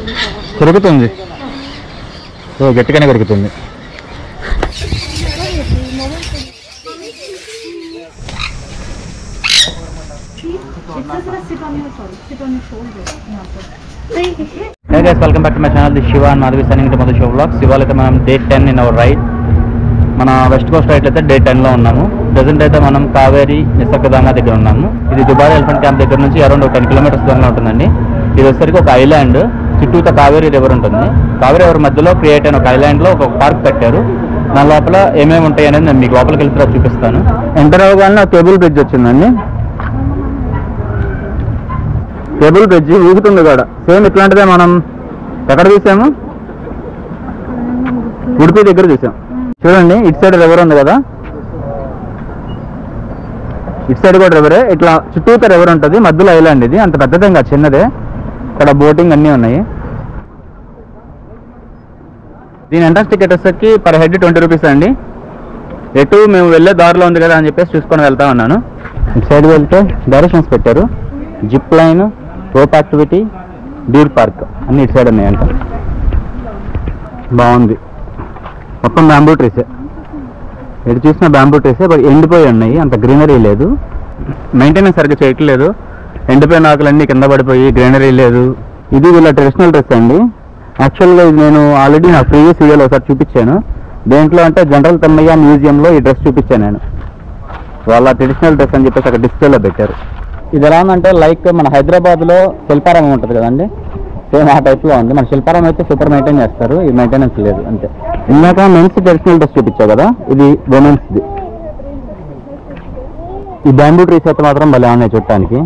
కొరుకుతుంది ఓ గట్టిగానే కొరుకుతుంది hey guys welcome back to my channel the Shiva and Madhavi సన్నింగ్ టు మధు షో బ్లాగ్స్ ఇవాళ అయితే మనం day ten in our ride మన వెస్ట్ కోస్ట్ రైడ్ అయితే డే టెన్లో ఉన్నాము ప్రజెంట్ అయితే మనం కావేరి నిసర్గదాంగా దగ్గర ఉన్నాము ఇది దుబాయ్ ఎలిఫెంట్ క్యాంప్ దగ్గర నుంచి అరౌండ్ ఒక టెన్ కిలోమీటర్స్ దూరంలో ఉంటుందండి ఇది వచ్చేసరికి ఒక ఐలాండ్ చుట్టూతో కావేరి రివర్ ఉంటుంది కావేరి రివర్ మధ్యలో క్రియేట్ అయిన ఒక ఐలాండ్లో ఒక పార్క్ కట్టారు దాని లోపల ఏమేమి ఉంటాయి అనేది నేను మీకు లోపలికి వెళ్తే తర్వాత చూపిస్తాను ఎంటర్ అవ్వగానే కేబుల్ బ్రిడ్జ్ వచ్చిందండి కేబుల్ బ్రిడ్జ్ ఊగుతుంది కూడా సేమ్ ఇట్లాంటిదే మనం ఎక్కడ చూసాము ఉడిపి దగ్గర చూసాం చూడండి ఇటు సైడ్ రివర్ ఉంది కదా ఇటు సైడ్ కూడా రివరే ఇట్లా చుట్టూతో రివర్ ఉంటుంది మధ్యలో ఐలాండ్ ఇది అంత పెద్దదేం కాదు చిన్నదే ఇక్కడ బోటింగ్ అన్నీ ఉన్నాయి దీని ఎంట్రన్స్ టికెట్ వచ్చేసరికి పర్ హెడ్ ట్వంటీ రూపీస్ అండి ఎటు మేము వెళ్ళే దారిలో ఉంది కదా అని చెప్పేసి చూసుకొని వెళ్తా ఉన్నాను ఇటు సైడ్ వెళ్తే డైరెక్షన్స్ పెట్టారు zip line rope activity deer park అన్ని ఇటు సైడ్ ఉన్నాయంట బాగుంది మొత్తం బ్యాంబూ ట్రీసే ఎటు చూసిన బ్యాంబూ ట్రీసే బట్ ఎండిపోయి ఉన్నాయి అంత గ్రీనరీ లేదు మెయింటెనెన్స్ సరిగ్గా చేయట్లేదు ఎండిపోయిన ఆకులన్నీ కింద పడిపోయి గ్రీనరీ లేదు ఇది వీళ్ళ ట్రెడిషనల్ డ్రెస్ అండి యాక్చువల్గా ఇది నేను ఆల్రెడీ నా ప్రీవియస్ వీడియోలో ఒకసారి చూపించాను దేంట్లో అంటే జనరల్ తమ్మయ్య మ్యూజియంలో ఈ డ్రెస్ చూపించాను నేను వాళ్ళ ట్రెడిషనల్ డ్రెస్ అని చెప్పేసి అక్కడ డిస్ప్లేలో పెట్టారు ఇది ఎలా ఉందంటే లైక్ మన హైదరాబాద్లో శిల్పారామం ఉంటుంది కదండి సేమ్ ఆ టైప్లో ఉంది మన శిల్పారామం అయితే సూపర్ మెయింటైన్ చేస్తారు ఈ మెయింటెనెన్స్ లేదు అంతే ఇందాక మెన్స్ ట్రెడిషనల్ డ్రెస్ చూపించావు కదా ఇది ఉమెన్స్ది ఈ బ్యాంబూ ట్రీస్ అయితే మాత్రం భలే ఉన్నాయి చూడటానికి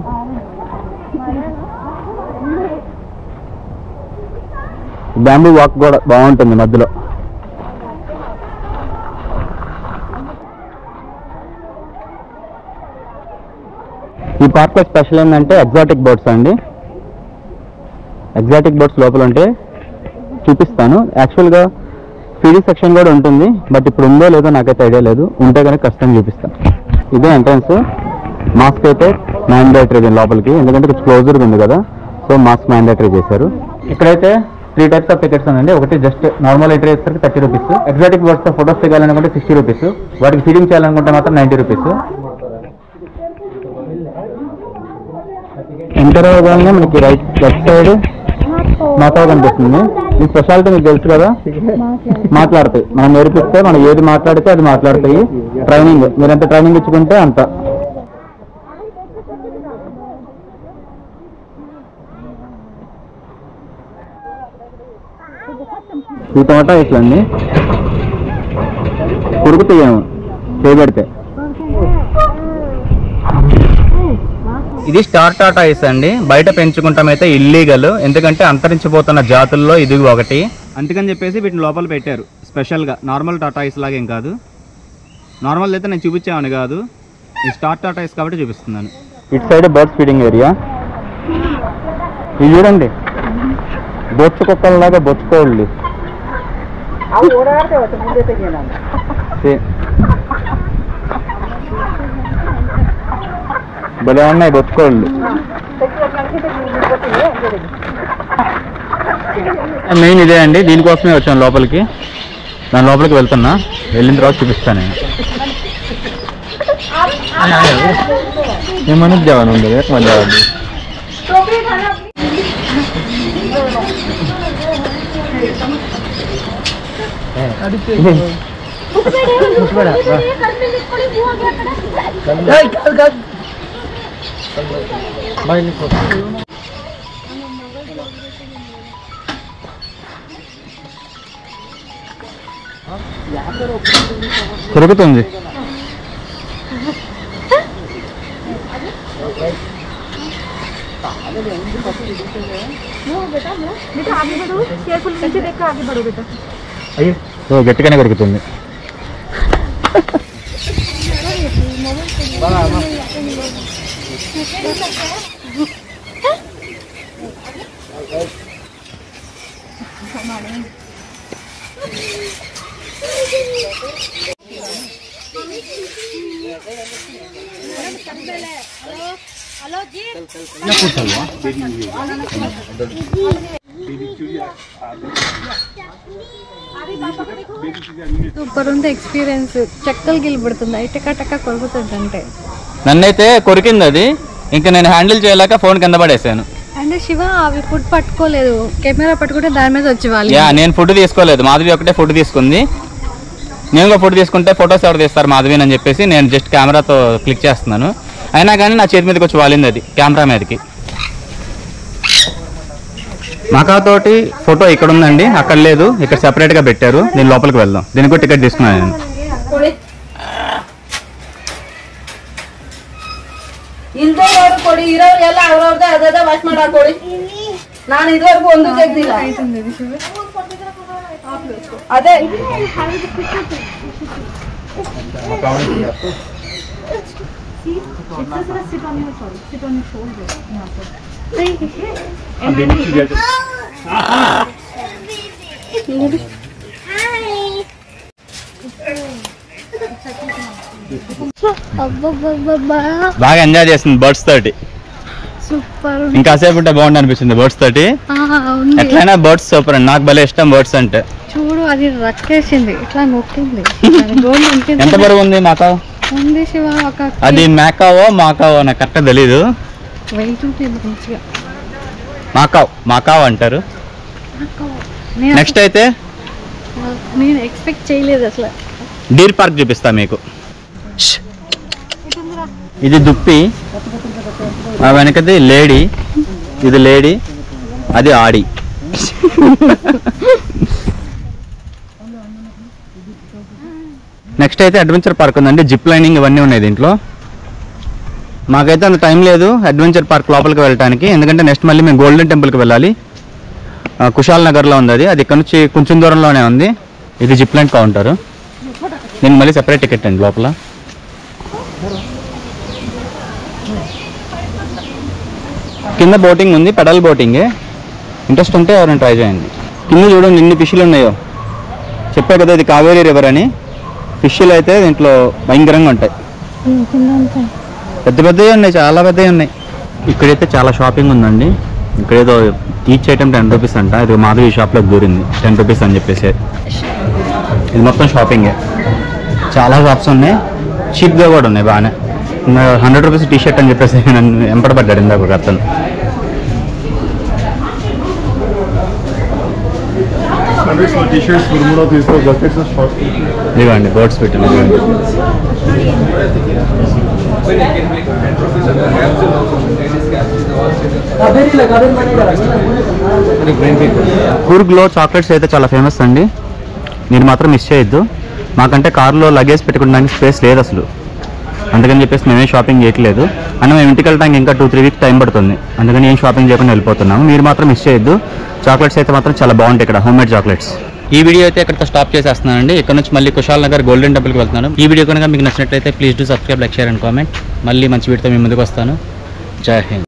బ్యాంబూ వాక్ కూడా బాగుంటుంది మధ్యలో ఈ పార్క్ లో స్పెషల్ ఏంటంటే ఎగ్జాటిక్ బోట్స్ అండి ఎగ్జాటిక్ బోట్స్ లోపల ఉంటే చూపిస్తాను యాక్చువల్గా ఫీడీ సెక్షన్ కూడా ఉంటుంది బట్ ఇప్పుడు ఉందో లేదో నాకైతే ఐడియా లేదు ఉంటే కనుక కష్టం చూపిస్తాను ఇదే ఎంట్రన్స్ మాస్క్ అయితే మ్యాండేటరీ దీని లోపలికి ఎందుకంటే కొంచెం క్లోజర్ ఉంది కదా సో మాస్క్ మ్యాండేటరీ చేశారు ఇక్కడైతే త్రీ టైప్స్ ఆఫ్ టికెట్స్ ఉందండి ఒకటి జస్ట్ నార్మల్ ఎంట్రీ వచ్చేసరికి థర్టీ రూపీస్ ఎగ్జాటిక్ బోట్స్ తో ఫోటోస్ దిగాలనుకుంటే సిక్స్టీ రూపీస్ వాటికి ఫీడింగ్ చేయాలనుకుంటే మాత్రం నైంటీ రూపీస్ ఎంటర్ అవ్వగానే మనకి రైట్ లెఫ్ట్ సైడ్ మాతావు కనిపిస్తుంది ఈ స్పెషాలిటీ మీకు తెలుసు కదా మాట్లాడతాయి మనం నేర్పిస్తే మనం ఏది మాట్లాడితే అది మాట్లాడతాయి ట్రైనింగ్ మీరు ఎంత ట్రైనింగ్ ఇచ్చుకుంటే అంత ఈ టమాటా ఇట్లండి కురుకుతాయేమో చేయబెడితే ఇది స్టార్ టాటా ఐస్ అండి బయట పెంచుకుంటాం అయితే ఇల్లీగల్ ఎందుకంటే అంతరించిపోతున్న జాతుల్లో ఇది ఒకటి అందుకని చెప్పేసి వీటిని లోపల పెట్టారు స్పెషల్గా నార్మల్ టాటా ఐస్ లాగేం కాదు నార్మల్ అయితే నేను చూపించామని కాదు ఈ స్టార్ టాటా ఐస్ కాబట్టి చూపిస్తున్నాను ఇటు సైడ్ బర్డ్స్ ఫీడింగ్ ఏరియా ఇది చూడండి బొచ్చు కుక్కల్లాగా బొచ్చుకోళ్ళు భలే ఉన్నాయి బొచ్చుకోళ్ళు మెయిన్ ఇదే అండి దీనికోసమే వచ్చాను లోపలికి దాని లోపలికి వెళ్తున్నా వెళ్ళిన తర్వాత చూపిస్తాను నేను ఏమని జవాన్ ఉంది మన జవాన్ తిరుగుతుంది बेटा आगे बढ़ो केयरफुल नीचे देख कर आगे बढ़ो बेटा ఓ గట్టిగానే కొరుకుతుంది సూపర్ ఉంది ఎక్స్పీరియన్స్ చెక్కలు గిలిపడుతుంది అయితే టక కొరుకుతుంది అంటే నన్నైతే కొరికింది అది ఇంకా నేను హ్యాండిల్ చేయలేక ఫోన్ కింద పడేసాను అంటే శివ అవి ఫుడ్ పట్టుకోలేదు కెమెరా పట్టుకుంటే దాని మీద వచ్చి వాళ్ళు యా నేను ఫుడ్ తీసుకోలేదు మాధవి ఒకటే ఫుడ్ తీసుకుంది నేను కూడా ఫుడ్ తీసుకుంటే ఫొటోస్ ఎవరు తీస్తారు మాధవి అని చెప్పేసి నేను జస్ట్ కెమెరాతో క్లిక్ చేస్తున్నాను అయినా కానీ నా చేతి మీదకి వచ్చి వాలింది అది కెమెరా మీదకి మకాతోటి ఫోటో ఇక్కడ ఉందండి అక్కడ లేదు ఇక్కడ సెపరేట్ గా పెట్టారు దీని లోపలికి వెళ్దాం దీనికి కూడా టికెట్ తీసుకున్నాను నేను ಇಲ್ದೋರು ಕೊಡಿ ಇರೋರಿಗೆಲ್ಲ ಅವ್ರವ್ರದ್ದೇ ಅದೇ ವಾಶ್ ಮಾಡಾಕ್ ಕೊಡಿ ನಾನು ಇದುವರೆಗೂ ಒಂದು ತೆಗ್ದಿಲ್ಲ ಅದೇ బాగా ఎంజాయ్ చేసింది బర్డ్స్ తోటి సూపర్ ఇంకాసేపు ఉంటే బాగుంది అనిపిస్తుంది బర్డ్స్ తోటి ఉంది ఎట్లయినా బర్డ్స్ సూపర్ అండి నాకు భలే ఇష్టం బర్డ్స్ అంటే చూడు అది రక్కేసింది ఇట్లా నొక్కింది గోల్డ్ ఎంత ఉంటుంది బరువు ఉంది మాకావ్ ఉంది శివ ఒక అది మేకావో మాకావో నాకు కరెక్ట్ తెలీదు వెయిట్ ఉంటుంది మంచిగా మాకావ్ మాకావ్ అంటారు నేను నెక్స్ట్ అయితే నేను ఎక్స్పెక్ట్ చేయలేదు అసలు డీర్ పార్క్ చూపిస్తా మీకు ష్. ఇది దుప్పి ఆ వెనకది లేడీ ఇది లేడీ అది ఆడి నెక్స్ట్ అయితే అడ్వెంచర్ పార్క్ ఉందండి జిప్ లైనింగ్ ఇవన్నీ ఉన్నాయి దీంట్లో మాకైతే అంత టైం లేదు అడ్వెంచర్ పార్క్ లోపలికి వెళ్ళడానికి ఎందుకంటే నెక్స్ట్ మళ్ళీ మేము గోల్డెన్ టెంపుల్కి వెళ్ళాలి ఆ, కుషాల్ నగర్లో ఉంది అది అది ఇక్కడ నుంచి కొంచెం దూరంలోనే ఉంది ఇది జిప్ లైన్ కౌంటర్ నేను మళ్ళీ సెపరేట్ టికెట్ అండి లోపల కింద బోటింగ్ ఉంది పెడల్ బోటింగ్ ఇంట్రెస్ట్ ఉంటే ఎవరైనా ట్రై చేయండి కింద చూడండి ఎన్ని ఫిష్లు ఉన్నాయో చెప్పా కదా ఇది కావేరీ రివర్ అని ఫిష్లు అయితే దీంట్లో భయంకరంగా ఉంటాయి పెద్ద పెద్దవి ఉన్నాయి చాలా పెద్దవి ఉన్నాయి ఇక్కడైతే చాలా షాపింగ్ ఉందండి ఇక్కడ ఏదో ఈచ్ ఐటమ్ టెన్ రూపీస్ అంట ఇది మాధవి షాప్లోకి దూరింది టెన్ రూపీస్ అని చెప్పేసి ఇది మొత్తం షాపింగే చాలా షాప్స్ ఉన్నాయి చీప్గా కూడా ఉన్నాయి బాగానే హండ్రెడ్ రూపీస్ టీ షర్ట్ అని చెప్పేసి నన్ను ఎంపడబడ్డాడు ఇందాక ఒక అతను Hundreds of t-shirts, Murmuro తీసుకో jackets, shorts. ఇదిగోండి బర్డ్స్ పెట్టిన ఇదిగోండి. కూర్గ్లో చాక్లెట్స్ అయితే చాలా ఫేమస్ అండి మీరు మాత్రం మిస్ చేయొద్దు మాకంటే కార్లో లగేజ్ పెట్టుకోవడానికి స్పేస్ లేదు అసలు అందుకని చెప్పేసి మేమే షాపింగ్ చేయట్లేదు అని మేము ఇంటికి వెళ్ళడానికి ఇంకా టూ త్రీ వీక్స్ టైం పడుతుంది అందుకని ఏం షాపింగ్ చేయకుండా వెళ్ళిపోతున్నాము మీరు మాత్రం మిస్ చేయొద్దు చాక్లెట్స్ అయితే మాత్రం చాలా బాగుంటాయి ఇక్కడ హోమ్ మేడ్ చాక్లెట్స్ ఈ వీడియో అయితే ఇక్కడ స్టాప్ చేసేస్తున్నానండి ఇక్కడ నుంచి మళ్ళీ కుషాల్ నగర్ గోల్డెన్ టెంపుల్కి వెళ్తున్నాను ఈ వీడియో కనుక మీకు నచ్చినట్లయితే please do subscribe like share and comment మళ్ళీ మంచి వీడియోతో మీ ముందుకు వస్తాను జై హింద్